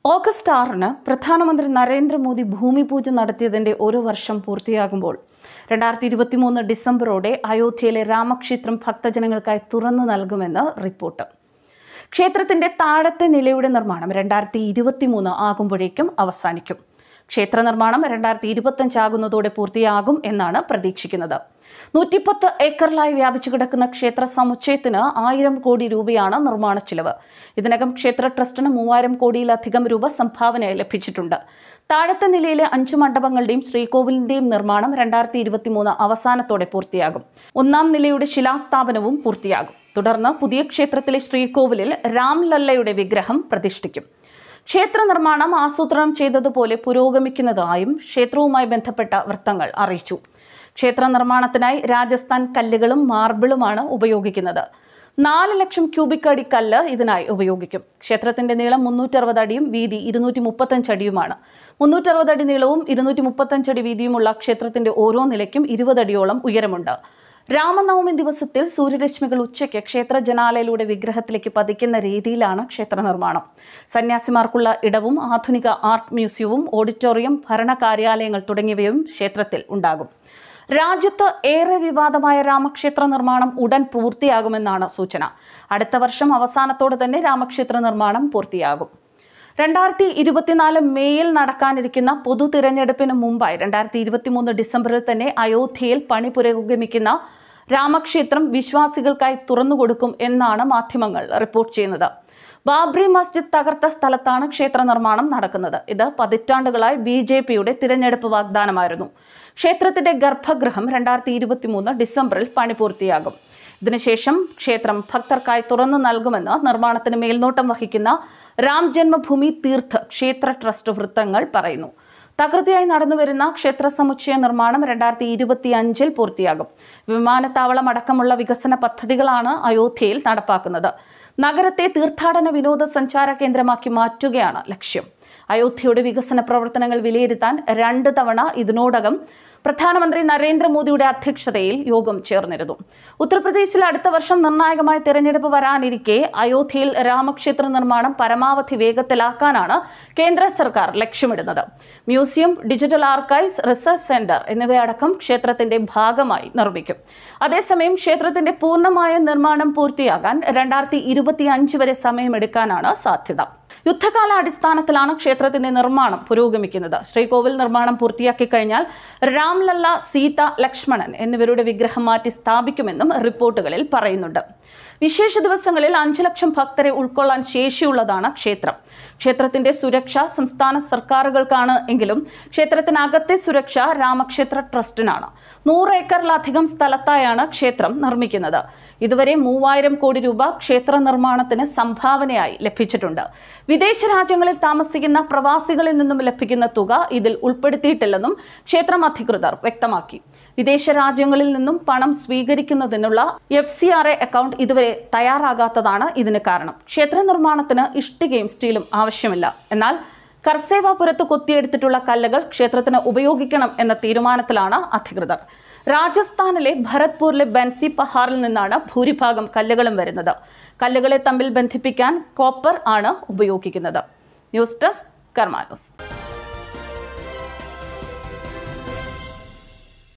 August ആറിന് പ്രധാനമന്ത്രി നരേന്ദ്രമോദി ഭൂമി പൂജ നടത്തിയതിന്റെ ഒരു വർഷം പൂർത്തിയാകുമ്പോൾ രണ്ടായിരത്തി ഇരുപത്തിമൂന്ന് ഡിസംബറോടെ അയോധ്യയിലെ രാമക്ഷേത്രം ഭക്തജനങ്ങൾക്കായി തുറന്നു നൽകുമെന്ന് റിപ്പോർട്ട് ക്ഷേത്രത്തിന്റെ താഴത്തെ നിലയുടെ നിർമ്മാണം രണ്ടായിരത്തി ഇരുപത്തിമൂന്ന് ആകുമ്പോഴേക്കും അവസാനിക്കും ക്ഷേത്ര നിർമ്മാണം രണ്ടായിരത്തി ഇരുപത്തഞ്ച് ആകുന്നതോടെ പൂർത്തിയാകും എന്നാണ് പ്രതീക്ഷിക്കുന്നത് നൂറ്റിപ്പത്ത് ഏക്കറിലായി വ്യാപിച്ചു കിടക്കുന്ന ക്ഷേത്ര സമുച്ചയത്തിന് ആയിരം കോടി രൂപയാണ് നിർമ്മാണ ചിലവ് ഇതിനകം ക്ഷേത്ര ട്രസ്റ്റിന് മൂവായിരം കോടിയിലധികം രൂപ സംഭാവന ലഭിച്ചിട്ടുണ്ട് താഴത്തെ നിലയിലെ അഞ്ചു മണ്ഡപങ്ങളുടെയും ശ്രീകോവിലിന്റെയും നിർമ്മാണം രണ്ടായിരത്തി ഇരുപത്തിമൂന്ന് അവസാനത്തോടെ പൂർത്തിയാകും ഒന്നാം നിലയുടെ ശിലാസ്ഥാപനവും പൂർത്തിയാകും തുടർന്ന് പുതിയ ക്ഷേത്രത്തിലെ ശ്രീകോവിലിൽ രാംലല്ലയുടെ വിഗ്രഹം പ്രതിഷ്ഠിക്കും ക്ഷേത്ര നിർമ്മാണം ആസൂത്രണം ചെയ്തതുപോലെ പുരോഗമിക്കുന്നതായും ക്ഷേത്രവുമായി ബന്ധപ്പെട്ട വൃത്തങ്ങൾ അറിയിച്ചു ക്ഷേത്ര നിർമ്മാണത്തിനായി രാജസ്ഥാൻ കല്ലുകളും മാർബിളുമാണ് ഉപയോഗിക്കുന്നത് നാല് ലക്ഷം ക്യൂബിക് അടി കല്ല് ഇതിനായി ഉപയോഗിക്കും ക്ഷേത്രത്തിന്റെ നീളം മുന്നൂറ്ററുപത് അടിയും വീതി ഇരുന്നൂറ്റി മുപ്പത്തഞ്ച് അടിയുമാണ് മുന്നൂറ്ററുപത് അടി നീളവും ഇരുന്നൂറ്റി മുപ്പത്തഞ്ച് അടി വീതിയുമുള്ള ക്ഷേത്രത്തിന്റെ ഓരോ നിലയ്ക്കും ഇരുപത് അടിയോളം ഉയരമുണ്ട് രാമനവമി ദിവസത്തിൽ സൂര്യരശ്മികൾ ഉച്ചയ്ക്ക് ക്ഷേത്ര ജനാലയിലൂടെ വിഗ്രഹത്തിലേക്ക് പതിക്കുന്ന രീതിയിലാണ് ക്ഷേത്ര നിർമ്മാണം സന്യാസിമാർക്കുള്ള ഇടവും ആധുനിക ആർട്ട് മ്യൂസിയവും ഓഡിറ്റോറിയം ഭരണ കാര്യാലയങ്ങൾ തുടങ്ങിയവയും ക്ഷേത്രത്തിൽ ഉണ്ടാകും രാജ്യത്ത് ഏറെ വിവാദമായ രാമക്ഷേത്ര നിർമ്മാണം ഉടൻ പൂർത്തിയാകുമെന്നാണ് സൂചന അടുത്ത വർഷം അവസാനത്തോടെ തന്നെ രാമക്ഷേത്ര നിർമ്മാണം പൂർത്തിയാകും രണ്ടായിരത്തി ഇരുപത്തിനാല് മേയിൽ നടക്കാനിരിക്കുന്ന പൊതു തിരഞ്ഞെടുപ്പിന് മുമ്പായി രണ്ടായിരത്തി ഇരുപത്തിമൂന്ന് ഡിസംബറിൽ തന്നെ അയോധ്യയിൽ പണി പുരോഗമിക്കുന്ന രാമക്ഷേത്രം വിശ്വാസികൾക്കായി തുറന്നുകൊടുക്കും എന്നാണ് മാധ്യമങ്ങൾ റിപ്പോർട്ട് ചെയ്യുന്നത് ബാബ്രി മസ്ജിദ് തകർത്ത സ്ഥലത്താണ് ക്ഷേത്ര നിർമ്മാണം നടക്കുന്നത് ഇത് പതിറ്റാണ്ടുകളായി ബി ജെ പിയുടെ തിരഞ്ഞെടുപ്പ് വാഗ്ദാനമായിരുന്നു ക്ഷേത്രത്തിന്റെ ഗർഭഗൃഹം രണ്ടായിരത്തി ഇരുപത്തിമൂന്ന് ഡിസംബറിൽ പണി പൂർത്തിയാകും ഇതിനുശേഷം ക്ഷേത്രം ഭക്തർക്കായി തുറന്നു നൽകുമെന്ന് നിർമ്മാണത്തിന് മേൽനോട്ടം വഹിക്കുന്ന രാം ജന്മഭൂമി തീർത്ഥ് ക്ഷേത്ര ട്രസ്റ്റ് വൃത്തങ്ങൾ പറയുന്നു തകൃതിയായി നടന്നുവരുന്ന ക്ഷേത്ര സമുച്ചയ നിർമ്മാണം രണ്ടായിരത്തി ഇരുപത്തി അഞ്ചിൽ പൂർത്തിയാകും വിമാനത്താവളം അടക്കമുള്ള വികസന പദ്ധതികളാണ് അയോധ്യയിൽ നടപ്പാക്കുന്നത് നഗരത്തെ തീർത്ഥാടന വിനോദസഞ്ചാര കേന്ദ്രമാക്കി മാറ്റുകയാണ് ലക്ഷ്യം അയോധ്യയുടെ വികസന പ്രവർത്തനങ്ങൾ വിലയിരുത്താൻ രണ്ട് തവണ ഇതിനോടകം പ്രധാനമന്ത്രി നരേന്ദ്രമോദിയുടെ അധ്യക്ഷതയിൽ യോഗം ചേർന്നിരുന്നു ഉത്തർപ്രദേശിൽ അടുത്ത വർഷം നിർണായകമായ തെരഞ്ഞെടുപ്പ് വരാനിരിക്കെ അയോധ്യയിൽ രാമക്ഷേത്ര നിർമ്മാണം പരമാവധി വേഗത്തിലാക്കാനാണ് കേന്ദ്ര സർക്കാർ ലക്ഷ്യമിടുന്നത് museum digital archives research centre എന്നിവയടക്കം ക്ഷേത്രത്തിന്റെ ഭാഗമായി നിർമ്മിക്കും അതേസമയം ക്ഷേത്രത്തിന്റെ പൂർണ്ണമായ നിർമ്മാണം പൂർത്തിയാകാൻ രണ്ടായിരത്തി ഇരുപത്തി അഞ്ച് വരെ സമയമെടുക്കാനാണ് സാധ്യത യുദ്ധകാലാടിസ്ഥാനത്തിലാണ് ക്ഷേത്രത്തിന്റെ നിർമ്മാണം പുരോഗമിക്കുന്നത് ശ്രീകോവിൽ നിർമ്മാണം പൂർത്തിയാക്കി കഴിഞ്ഞാൽ രാംലല്ല സീത ലക്ഷ്മണൻ എന്നിവരുടെ വിഗ്രഹം മാറ്റി സ്ഥാപിക്കുമെന്നും റിപ്പോർട്ടുകളിൽ പറയുന്നുണ്ട് വിശേഷ ദിവസങ്ങളിൽ അഞ്ചു ലക്ഷം ഭക്തരെ ഉൾക്കൊള്ളാൻ ശേഷിയുള്ളതാണ് ക്ഷേത്രം ക്ഷേത്രത്തിന്റെ സുരക്ഷ സംസ്ഥാന സർക്കാരുകൾക്കാണ് എങ്കിലും ക്ഷേത്രത്തിനകത്തെ സുരക്ഷ രാമക്ഷേത്ര ട്രസ്റ്റിനാണ് നൂറ് ഏക്കറിലധികം സ്ഥലത്തായാണ് ക്ഷേത്രം നിർമ്മിക്കുന്നത് ഇതുവരെ മൂവായിരം കോടി രൂപ ക്ഷേത്ര നിർമ്മാണത്തിന് സംഭാവനയായി ലഭിച്ചിട്ടുണ്ട് വിദേശ രാജ്യങ്ങളിൽ താമസിക്കുന്ന പ്രവാസികളിൽ നിന്നും ലഭിക്കുന്ന തുക ഇതിൽ ഉൾപ്പെടുത്തിയിട്ടില്ലെന്നും ക്ഷേത്രം അധികൃതർ വ്യക്തമാക്കി വിദേശ രാജ്യങ്ങളിൽ നിന്നും പണം സ്വീകരിക്കുന്നതിനുള്ള F C R A account ഇതുവരെ തയ്യാറാകാത്തതാണ് ഇതിന് കാരണം ക്ഷേത്ര നിർമ്മാണത്തിന് ഇഷ്ടികയും സ്റ്റീലും ആവശ്യമില്ല എന്നാൽ കർസേവാപുരത്ത് കൊത്തിയെടുത്തിട്ടുള്ള കല്ലുകൾ ക്ഷേത്രത്തിന് ഉപയോഗിക്കണം എന്ന തീരുമാനത്തിലാണ് അധികൃതർ രാജസ്ഥാനിലെ ഭരത്പൂരിലെ ബൻസി പഹാറിൽ നിന്നാണ് ഭൂരിഭാഗം കല്ലുകളും വരുന്നത് കല്ലുകളെ തമ്മിൽ ബന്ധിപ്പിക്കാൻ കോപ്പർ ആണ് ഉപയോഗിക്കുന്നത് ന്യൂസ് ഡെസ്ക് കർമാനൂസ്